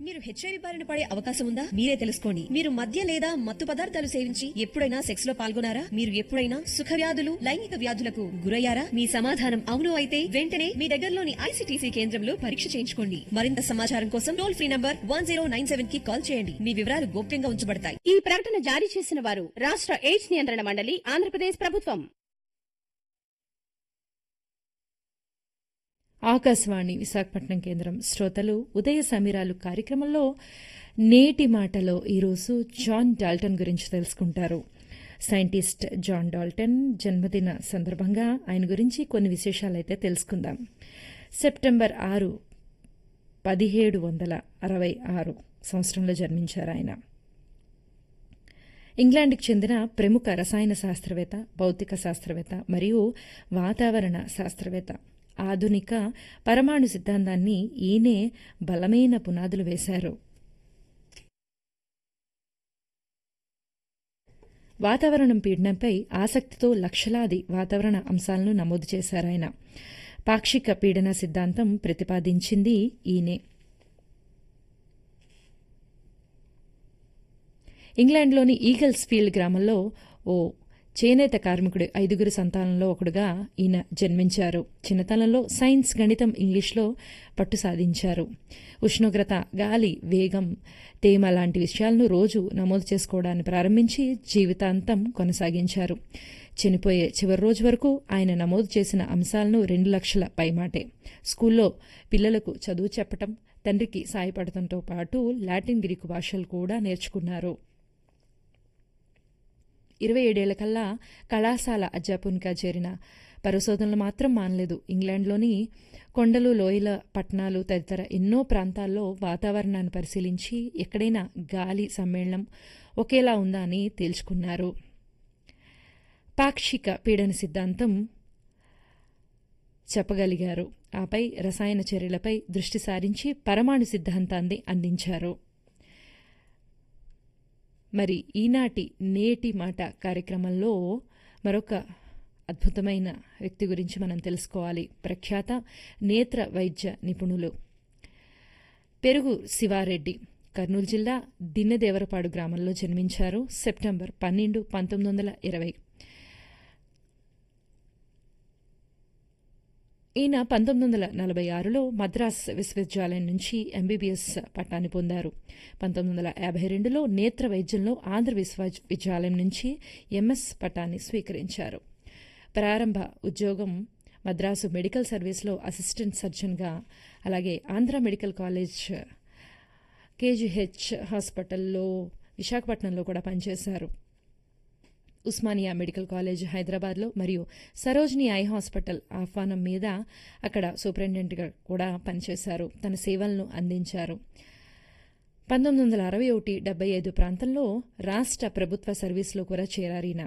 మీరు హెచ్ఐవి బారిన పడే అవకాశం ఉందా మీరే తెలుసుకోండి మీరు మద్య లేదా మత్తు పదార్థాలు సేవించి ఎప్పుడైనా సెక్స్ లో పాల్గొనారా మీరు ఎప్పుడైనా సుఖ వ్యాధులు లైంగిక వ్యాధులకు గురయ్యారా మీ సమాధానం అవును అయితే వెంటనే మీ దగ్గరలోని ఐసీటీసీ కేంద్రంలో పరీక్ష చేయించుకోండి మరింత సమాచారం కోసం టోల్ ఫ్రీ నంబర్ వన్ కి కాల్ చేయండి మీ వివరాలు గోప్యంగా ఉంచబడతాయి ఈ ప్రకటన జారీ చేసిన వారు రాష్ట్ర ఎయిడ్స్ నియంత్రణ మండలి ఆంధ్రప్రదేశ్ ప్రభుత్వం ఆకాశవాణి విశాఖపట్నం కేంద్రం శ్రోతలు ఉదయ సమీరాలు కార్యక్రమంలో నేటి మాటలో ఈరోజు జాన్ డాల్టన్ గురించి తెలుసుకుంటారు సైంటిస్ట్ జాన్ డాల్టన్ జన్మదిన సందర్భంగా ఆయన గురించి కొన్ని విశేషాలైతే తెలుసుకుందాం సెప్టెంబర్ ఆరు పదిహేడు వందల అరవై ఆరు సంవత్సరంలో జన్మించారు ఆయన ఇంగ్లాండ్కి చెందిన ప్రముఖ రసాయన శాస్త్రవేత్త భౌతిక శాస్త్రవేత్త మరియు వాతావరణ శాస్త్రవేత్త ఆధునిక పరమాణు సిద్ధాంతాన్ని ఈయనే బలమైన పునాదులు వేశారు వాతావరణం పీడనంపై ఆసక్తితో లక్షలాది వాతావరణ అంశాలను నమోదు చేశారాయన పాక్షిక పీడన సిద్ధాంతం ప్రతిపాదించింది ఈయనే ఇంగ్లాండ్లోని ఈగల్స్ ఫీల్డ్ గ్రామంలో ఓ చేనేత కార్మికుడు ఐదుగురు సంతానంలో ఒకడుగా ఈయన జన్మించారు చిన్నతనంలో సైన్స్ గణితం ఇంగ్లీష్లో పట్టు సాధించారు ఉష్ణోగ్రత గాలి వేగం తేమ లాంటి విషయాలను రోజు నమోదు చేసుకోవడాన్ని ప్రారంభించి జీవితాంతం కొనసాగించారు చనిపోయే చివరి రోజు వరకు ఆయన నమోదు చేసిన అంశాలను రెండు లక్షల పైమాటే స్కూల్లో పిల్లలకు చదువు చెప్పటం తండ్రికి సాయపడటంతో పాటు లాటిన్ గ్రీకు భాషలు కూడా నేర్చుకున్నారు ఇరవై ఏడేళ్ల కల్లా కళాశాల అధ్యాపకునిగా చేరిన పరిశోధనలు మాత్రం మానలేదు ఇంగ్లాండ్లోని కొండలు లోయల పట్టణాలు తదితర ఎన్నో ప్రాంతాల్లో వాతావరణాన్ని పరిశీలించి ఎక్కడైనా గాలి సమ్మేళనం ఒకేలా ఉందా అని తేల్చుకున్నారు పాక్షిక పీడన సిద్ధాంతం చెప్పగలిగారు ఆపై రసాయన చర్యలపై దృష్టి సారించి పరమాణు సిద్ధాంతాన్ని అందించారు మరి ఈనాటి నేటి మాట కార్యక్రమంలో మరొక అద్భుతమైన వ్యక్తి గురించి మనం తెలుసుకోవాలి ప్రఖ్యాత నేత్ర వైద్య నిపుణులు పెరుగు శివారెడ్డి కర్నూలు జిల్లా దిన్నెదేవరపాడు గ్రామంలో జన్మించారు సెప్టెంబర్ పన్నెండు పంతొమ్మిది వందల ఇరవై ఈయన పంతొమ్మిది వందల నలభై ఆరులో మద్రాస్ విశ్వవిద్యాలయం నుంచి ఎంబీబీఎస్ పట్టాన్ని పొందారు పంతొమ్మిది వందల యాభై రెండులో నేత్ర వైద్యంలో ఆంధ్ర విశ్వవిద్యాలయం నుంచి ఎంఎస్ పట్టాన్ని స్వీకరించారు ప్రారంభ ఉద్యోగం మద్రాసు మెడికల్ సర్వీస్లో అసిస్టెంట్ సర్జన్గా అలాగే ఆంధ్ర మెడికల్ కాలేజ్ కేజీహెచ్ హాస్పిటల్లో విశాఖపట్నంలో కూడా పనిచేశారు ఉస్మానియా మెడికల్ కాలేజ్ హైదరాబాద్లో మరియు సరోజిని ఐ హాస్పిటల్ ఆహ్వానం మీద అక్కడ సూపరింటెండెంట్గా కూడా పనిచేశారు తన సేవలను అందించారు పంతొమ్మిది వందల అరవై ఒకటి డెబ్బై ఐదు ప్రాంతంలో రాష్ట్ర ప్రభుత్వ సర్వీస్లో కూడా చేరారు ఈయన